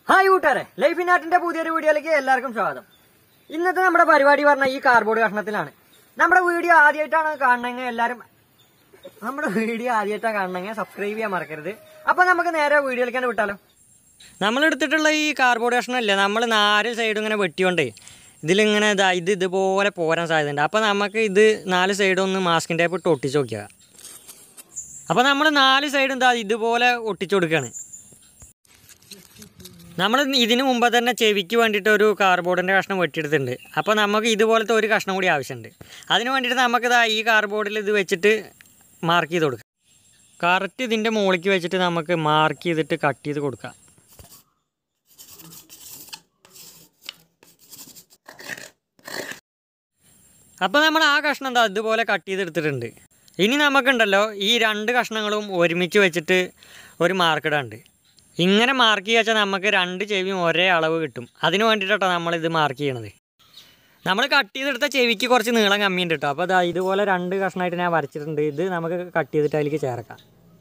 hi കൂട്ടുകാരെ life in ആർട്ടിന്റെ പുതിയൊരു വീഡിയോയിലേക്ക് എല്ലാവർക്കും സ്വാഗതം ഇന്നത്തെ നമ്മുടെ പരിപാടി പറഞ്ഞ ഈ കാർഡ്ബോർഡ് കഷ്ണത്തിലാണ് നമ്മുടെ വീഡിയോ ആദ്യമായിട്ടാണ് കാണണമെങ്കിൽ എല്ലാവരും നമ്മുടെ വീഡിയോ ആദ്യമായിട്ടാണ് കാണണമെങ്കിൽ സബ്സ്ക്രൈബ് ചെയ്യാൻ മറക്കരുത് അപ്പൊ നമുക്ക് നേരെ വീഡിയോയിലേക്ക് വിട്ടാലോ നമ്മൾ എടുത്തിട്ടുള്ള ഈ കാർഡ്ബോർഡ് കഷ്ണം ഇല്ലേ നമ്മൾ നാല് സൈഡും ഇങ്ങനെ വെട്ടിയോണ്ടേ ഇതിലിങ്ങനെ ഇതാ ഇത് ഇതുപോലെ പോരാൻ സാധ്യതയുണ്ട് അപ്പോൾ നമുക്ക് ഇത് നാല് സൈഡും ഒന്ന് മാസ്കിൻ ടേപ്പ് ഇട്ട് ഒട്ടിച്ച് നോക്കിയാൽ അപ്പോൾ നമ്മൾ നാല് സൈഡും ഇതാ ഇതുപോലെ ഒട്ടിച്ചു കൊടുക്കുകയാണ് നമ്മൾ ഇതിന് മുമ്പ് തന്നെ ചെവിക്ക് വേണ്ടിയിട്ട് ഒരു കാർബോർഡിൻ്റെ കഷ്ണം വെട്ടിയെടുത്തിട്ടുണ്ട് അപ്പോൾ നമുക്ക് ഇതുപോലത്തെ ഒരു കഷ്ണം കൂടി ആവശ്യമുണ്ട് അതിന് വേണ്ടിയിട്ട് നമുക്കിതാ ഈ കാർബോർഡിൽ ഇത് വെച്ചിട്ട് മാർക്ക് ചെയ്ത് കൊടുക്കാം കറക്റ്റ് ഇതിൻ്റെ മുകളിലേക്ക് വെച്ചിട്ട് നമുക്ക് മാർക്ക് ചെയ്തിട്ട് കട്ട് ചെയ്ത് കൊടുക്കാം അപ്പോൾ നമ്മൾ ആ കഷ്ണം എന്താ ഇതുപോലെ കട്ട് ചെയ്തെടുത്തിട്ടുണ്ട് ഇനി നമുക്കുണ്ടല്ലോ ഈ രണ്ട് കഷ്ണങ്ങളും ഒരുമിച്ച് വെച്ചിട്ട് ഒരു മാർക്കിടാണ്ട് ഇങ്ങനെ മാർക്ക് ചെയ്യുക വെച്ചാൽ നമുക്ക് രണ്ട് ചെവിയും ഒരേ അളവ് കിട്ടും അതിന് വേണ്ടിയിട്ടാണ് നമ്മളിത് മാർക്ക് ചെയ്യണത് നമ്മൾ കട്ട് ചെയ്തെടുത്ത ചെവിക്ക് കുറച്ച് നീളം കമ്മിയുണ്ട് കേട്ടോ അപ്പോൾ അതാ ഇതുപോലെ രണ്ട് കഷ്ണമായിട്ട് ഞാൻ വരച്ചിട്ടുണ്ട് ഇത് നമുക്ക് കട്ട് ചെയ്തിട്ട് അതിലേക്ക് ചേർക്കാം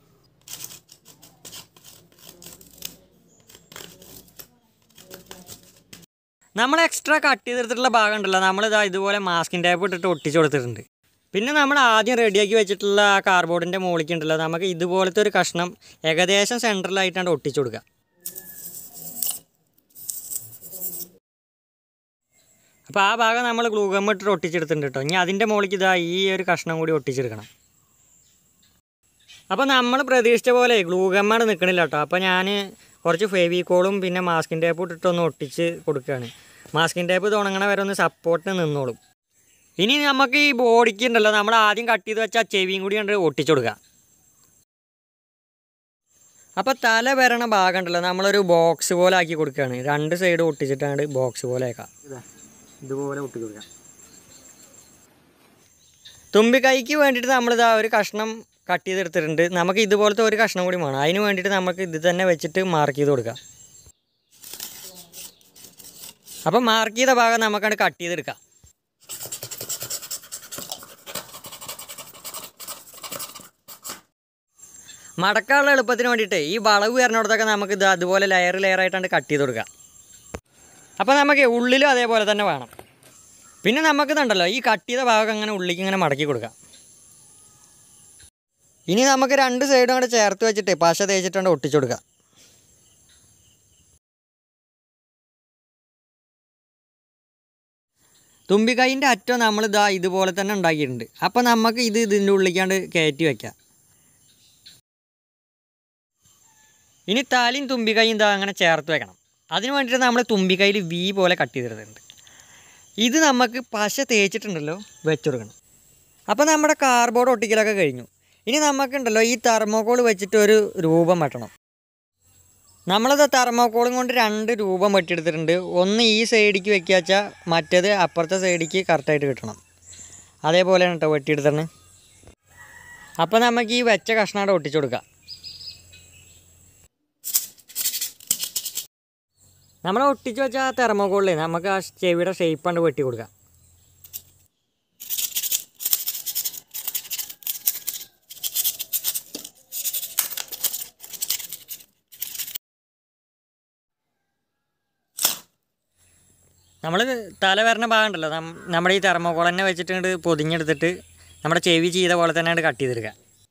നമ്മൾ എക്സ്ട്രാ കട്ട് ചെയ്തെടുത്തിട്ടുള്ള ഭാഗം ഉണ്ടല്ലോ നമ്മളിതാ ഇതുപോലെ മാസ്കിൻ ടേപ്പ് ഇട്ടിട്ട് ഒട്ടിച്ച് കൊടുത്തിട്ടുണ്ട് പിന്നെ നമ്മൾ ആദ്യം റെഡിയാക്കി വെച്ചിട്ടുള്ള ആ കാർബോർഡിൻ്റെ മുകളിലേക്ക് ഉണ്ടല്ലോ നമുക്ക് ഇതുപോലത്തെ ഒരു കഷ്ണം ഏകദേശം സെൻറ്ററിലായിട്ടാണ് ഒട്ടിച്ചു കൊടുക്കുക അപ്പോൾ ആ ഭാഗം നമ്മൾ ഗ്ലൂഗം ഇട്ടിട്ട് ഒട്ടിച്ചെടുത്തിട്ടുണ്ട് കേട്ടോ ഇനി അതിൻ്റെ മുകളിലേക്ക് ഇതാ ഈ ഒരു കഷ്ണം കൂടി ഒട്ടിച്ചെടുക്കണം അപ്പോൾ നമ്മൾ പ്രതീക്ഷിച്ച പോലെ ഗ്ലൂഗമ്മാണ് നിൽക്കണില്ല കേട്ടോ അപ്പോൾ ഞാൻ കുറച്ച് ഫെവിക്കോളും പിന്നെ മാസ്കിൻ ടേപ്പ് ഇട്ടിട്ടൊന്ന് ഒട്ടിച്ച് കൊടുക്കുകയാണ് മാസ്കിൻ ടേപ്പ് തുടങ്ങണ വരെ ഒന്ന് സപ്പോർട്ടിന് നിന്നോളും ഇനി നമുക്ക് ഈ ബോഡിക്ക് ഉണ്ടല്ലോ നമ്മൾ ആദ്യം കട്ട് ചെയ്ത് വെച്ച ആ ചെവിയും കൂടി കണ്ട് ഒട്ടിച്ചു കൊടുക്കുക അപ്പോൾ തല വരണ ഭാഗം ഉണ്ടല്ലോ നമ്മളൊരു ബോക്സ് പോലെ ആക്കി കൊടുക്കുകയാണ് രണ്ട് സൈഡ് ഒട്ടിച്ചിട്ടാണ് ബോക്സ് പോലെ ആക്കാം ഇതുപോലെ ഒട്ടി കൊടുക്കാം തുമ്പിക്കൈക്ക് വേണ്ടിയിട്ട് നമ്മളിതാ ഒരു കഷ്ണം കട്ട് ചെയ്തെടുത്തിട്ടുണ്ട് നമുക്ക് ഇതുപോലത്തെ ഒരു കഷ്ണം കൂടി വേണം അതിന് വേണ്ടിയിട്ട് നമുക്ക് ഇത് തന്നെ വെച്ചിട്ട് മാർക്ക് ചെയ്ത് കൊടുക്കാം അപ്പം മാർക്ക് ചെയ്ത ഭാഗം നമുക്കത് കട്ട് ചെയ്തെടുക്കാം മടക്കാനുള്ള എളുപ്പത്തിന് വേണ്ടിയിട്ട് ഈ വളവ് വരുന്നിടത്തൊക്കെ നമുക്ക് ഇത് അതുപോലെ ലെയർ ലെയർ ആയിട്ടാണ് കട്ട് ചെയ്ത് കൊടുക്കുക അപ്പോൾ നമുക്ക് ഉള്ളിലും അതേപോലെ തന്നെ വേണം പിന്നെ നമുക്ക് ഇതുണ്ടല്ലോ ഈ കട്ട് ചെയ്ത ഭാഗം അങ്ങനെ ഉള്ളിലേക്ക് ഇങ്ങനെ മടക്കി കൊടുക്കാം ഇനി നമുക്ക് രണ്ട് സൈഡും കൂടെ ചേർത്ത് വെച്ചിട്ട് പശ തേച്ചിട്ടുണ്ട് ഒട്ടിച്ചു കൊടുക്കാം തുമ്പിക്കൈൻ്റെ അറ്റം നമ്മൾ ഇതാ ഇതുപോലെ തന്നെ ഉണ്ടാക്കിയിട്ടുണ്ട് അപ്പോൾ നമുക്ക് ഇത് ഇതിൻ്റെ ഉള്ളിലേക്കാണ്ട് കയറ്റി വെക്കാം ഇനി താലിയും തുമ്പിക്കൈയും ഇതാ അങ്ങനെ ചേർത്ത് വെക്കണം അതിന് വേണ്ടിയിട്ട് നമ്മൾ തുമ്പിക്കൈയിൽ വി പോലെ കട്ട് ചെയ്തിട്ടുണ്ട് ഇത് നമുക്ക് പശ തേച്ചിട്ടുണ്ടല്ലോ വെച്ച് കൊടുക്കണം അപ്പോൾ നമ്മുടെ കാർബോർഡ് ഒട്ടിക്കലൊക്കെ കഴിഞ്ഞു ഇനി നമുക്കുണ്ടല്ലോ ഈ തെർമോക്കോൾ വെച്ചിട്ട് ഒരു രൂപം വെട്ടണം നമ്മളത് തെർമോക്കോളും കൊണ്ട് രണ്ട് രൂപം വെട്ടിയെടുത്തിട്ടുണ്ട് ഒന്ന് ഈ സൈഡിലേക്ക് വെക്കുക വെച്ചാൽ മറ്റേത് അപ്പുറത്തെ സൈഡിലേക്ക് കറക്റ്റായിട്ട് കിട്ടണം അതേപോലെയാണ് കേട്ടോ വെട്ടിയെടുത്തത് അപ്പോൾ നമുക്ക് ഈ വെച്ച കഷ്ണാട് ഒട്ടിച്ചു കൊടുക്കാം നമ്മൾ ഒട്ടിച്ച് വെച്ച ആ തെർമോക്കോളിൽ നമുക്ക് ആ ചെവിയുടെ ഷേപ്പ് കണ്ട് വെട്ടി കൊടുക്കാം നമ്മൾ തല വരണ ഭാഗം ഉണ്ടല്ലോ നം- നമ്മുടെ ഈ തെർമോക്കോൾ തന്നെ വെച്ചിട്ട് ഇങ്ങോട്ട് പൊതിഞ്ഞെടുത്തിട്ട് നമ്മുടെ ചെവി ചെയ്ത പോലെ തന്നെ അങ്ങോട്ട് കട്ട് ചെയ്തെടുക്കുക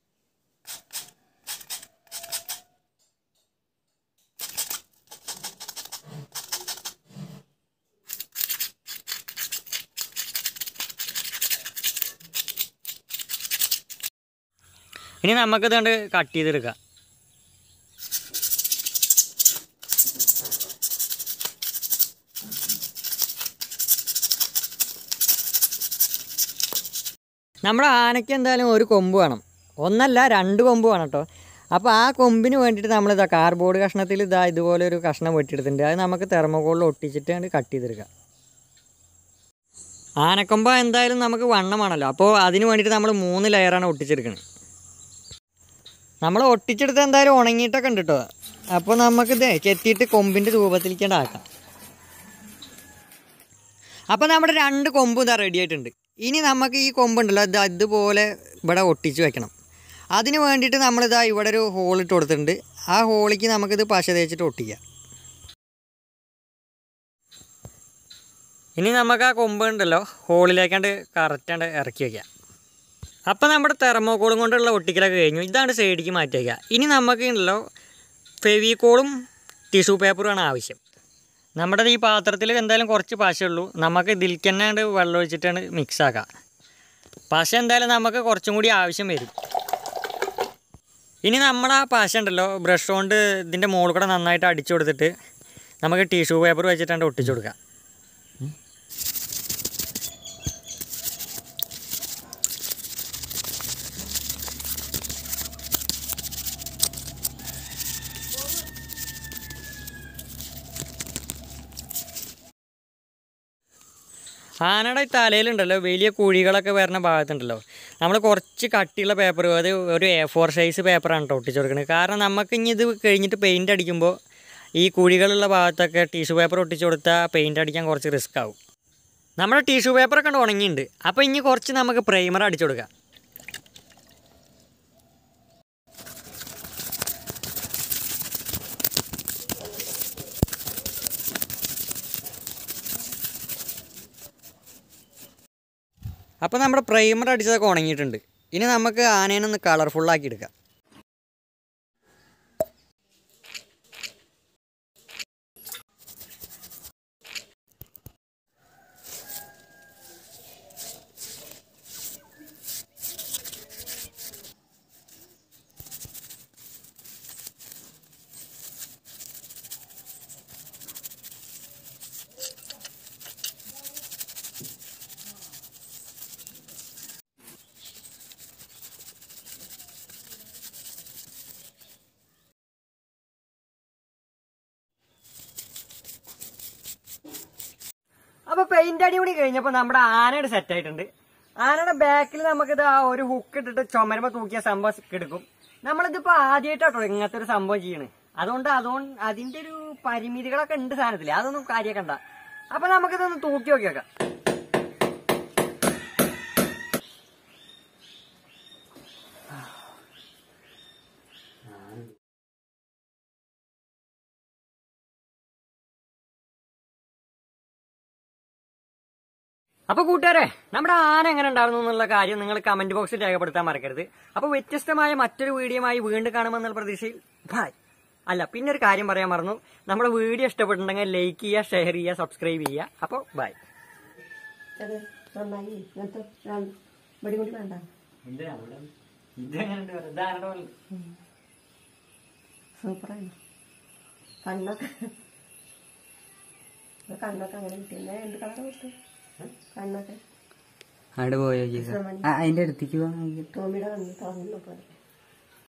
ഇനി നമുക്കിത് കണ്ട് കട്ട് ചെയ്തെടുക്കാം നമ്മുടെ ആനയ്ക്ക് എന്തായാലും ഒരു കൊമ്പ് വേണം ഒന്നല്ല രണ്ട് കൊമ്പ് വേണം കേട്ടോ അപ്പോൾ ആ കൊമ്പിന് വേണ്ടിയിട്ട് നമ്മളിതാ കാർബോർഡ് കഷ്ണത്തിൽ ഇതാ ഇതുപോലെ ഒരു കഷ്ണം വെട്ടിയെടുത്തിട്ടുണ്ട് അത് നമുക്ക് തെർമോക്കോളിൽ ഒട്ടിച്ചിട്ട് അങ്ങട് കട്ട് ചെയ്തെടുക്കാം ആനക്കൊമ്പ എന്തായാലും നമുക്ക് വണ്ണമാണല്ലോ അപ്പോൾ അതിന് വേണ്ടിയിട്ട് നമ്മൾ മൂന്ന് ലെയറാണ് ഒട്ടിച്ചെടുക്കുന്നത് നമ്മൾ ഒട്ടിച്ചെടുത്ത് എന്തായാലും ഉണങ്ങിയിട്ടൊക്കെ ഉണ്ട് കേട്ടോ അപ്പോൾ നമുക്കിത് ചെത്തിയിട്ട് കൊമ്പിൻ്റെ രൂപത്തിലേക്ക് ആക്കാം അപ്പോൾ നമ്മുടെ രണ്ട് കൊമ്പ് ഇതാ റെഡി ആയിട്ടുണ്ട് ഇനി നമുക്ക് ഈ കൊമ്പുണ്ടല്ലോ ഇത് അതുപോലെ ഇവിടെ ഒട്ടിച്ച് വെക്കണം അതിന് വേണ്ടിയിട്ട് നമ്മളിതാ ഇവിടെ ഒരു ഹോൾ ഇട്ട് കൊടുത്തിട്ടുണ്ട് ആ ഹോളിക്ക് നമുക്കിത് പശ തേച്ചിട്ട് ഒട്ടിക്കാം ഇനി നമുക്ക് ആ കൊമ്പ് ഉണ്ടല്ലോ ഹോളിലേക്കാണ്ട് കറക്റ്റാണ്ട് ഇറക്കി വയ്ക്കാം അപ്പോൾ നമ്മുടെ തെർമോക്കോളും കൊണ്ടുള്ള ഒട്ടിക്കലൊക്കെ കഴിഞ്ഞു ഇതാണ് സൈഡിലേക്ക് മാറ്റി വയ്ക്കുക ഇനി നമുക്ക് ഉണ്ടല്ലോ ഫെവിക്കോളും ടിഷ്യൂ പേപ്പറുമാണ് ആവശ്യം നമ്മുടെ ഈ പാത്രത്തിൽ എന്തായാലും കുറച്ച് പശയുള്ളൂ നമുക്ക് ഇതിലേക്ക് തന്നെ അങ്ങട് വെള്ളം ഒഴിച്ചിട്ടാണ് മിക്സ് ആക്കുക പശ എന്തായാലും നമുക്ക് കുറച്ചും കൂടി ആവശ്യം വരും ഇനി നമ്മുടെ ആ പശ ഉണ്ടല്ലോ ബ്രഷ് കൊണ്ട് ഇതിൻ്റെ മുകളിൽ കൂടെ നന്നായിട്ട് അടിച്ചു കൊടുത്തിട്ട് നമുക്ക് ടിഷ്യൂ പേപ്പർ വെച്ചിട്ടാണ് ഒട്ടിച്ചു കൊടുക്കുക ആനയുടെ ഈ തലയിലുണ്ടല്ലോ വലിയ കുഴികളൊക്കെ വരുന്ന ഭാഗത്തുണ്ടല്ലോ നമ്മൾ കുറച്ച് കട്ടിയുള്ള പേപ്പർ അത് ഒരു എ ഫോർ സൈസ് പേപ്പറാണ് കേട്ടോ ഒട്ടിച്ച് കൊടുക്കുന്നത് കാരണം നമുക്ക് ഇനി ഇത് കഴിഞ്ഞിട്ട് പെയിൻ്റ് അടിക്കുമ്പോൾ ഈ കുഴികളുള്ള ഭാഗത്തൊക്കെ ടിഷ്യൂ പേപ്പർ ഒട്ടിച്ച് കൊടുത്താൽ പെയിൻ്റ് അടിക്കാൻ കുറച്ച് റിസ്ക് ആവും നമ്മുടെ ടിഷ്യൂ പേപ്പറൊക്കെ ഉണ്ട് ഉണങ്ങിയിട്ടുണ്ട് അപ്പോൾ ഇനി കുറച്ച് നമുക്ക് പ്രൈമർ അടിച്ചു കൊടുക്കാം അപ്പോൾ നമ്മുടെ പ്രൈമർ അടിച്ചതൊക്കെ ഉണങ്ങിയിട്ടുണ്ട് ഇനി നമുക്ക് ആനേനൊന്ന് കളർഫുള്ളാക്കി എടുക്കാം അപ്പോൾ പെയിന്റ് അടി കൂടി കഴിഞ്ഞപ്പോൾ നമ്മുടെ ആനയുടെ സെറ്റ് ആയിട്ടുണ്ട് ആനയുടെ ബാക്കിൽ നമുക്കിത് ആ ഒരു ഹുക്ക് ഇട്ടിട്ട് ചുമരുമ്പോ തൂക്കിയ സംഭവം എടുക്കും നമ്മളിതിപ്പോ ആദ്യമായിട്ടോ ഇങ്ങനത്തെ ഒരു സംഭവം ചെയ്യണ് അതുകൊണ്ട് അതുകൊണ്ട് അതിന്റെ ഒരു പരിമിതികളൊക്കെ ഉണ്ട് സാധനത്തില് അതൊന്നും കാര്യക്കണ്ട അപ്പൊ നമുക്കിതൊന്ന് തൂക്കി നോക്കിയേക്കാം അപ്പൊ കൂട്ടുകാരെ നമ്മുടെ ആന എങ്ങനെ ഉണ്ടായിരുന്നു എന്നുള്ള കാര്യം നിങ്ങൾ കമന്റ് ബോക്സിൽ രേഖപ്പെടുത്താൻ മറക്കരുത് അപ്പൊ വ്യത്യസ്തമായ മറ്റൊരു വീഡിയോയുമായി വീണ്ടും കാണുമെന്നുള്ള പ്രതീക്ഷയിൽ ബൈ അല്ല പിന്നെ ഒരു കാര്യം പറയാൻ മറന്നു നമ്മുടെ വീഡിയോ ഇഷ്ടപ്പെട്ടിട്ടുണ്ടെങ്കിൽ ലൈക്ക് ചെയ്യുക ഷെയർ ചെയ്യുക സബ്സ്ക്രൈബ് ചെയ്യുക അപ്പോൾ ബൈ അത് നന്നായി ഇങ്ങനത്തെ രണ്ട് വെടി കൂടി വേണ്ട സൂപ്പറാണ് കണ്ണൊക്കെ ഇത് കണ്ണൊക്കെ അങ്ങനെ കിട്ടിയ എന്ത് കളർ കിട്ടും കണ്ണൊക്കെ അവിടെ പോയോ ശ്രമണി അതിന്റെ അടുത്തേക്ക് പോകാൻ ടോമിയുടെ കണ്ണ് തുറന്നു പോലെ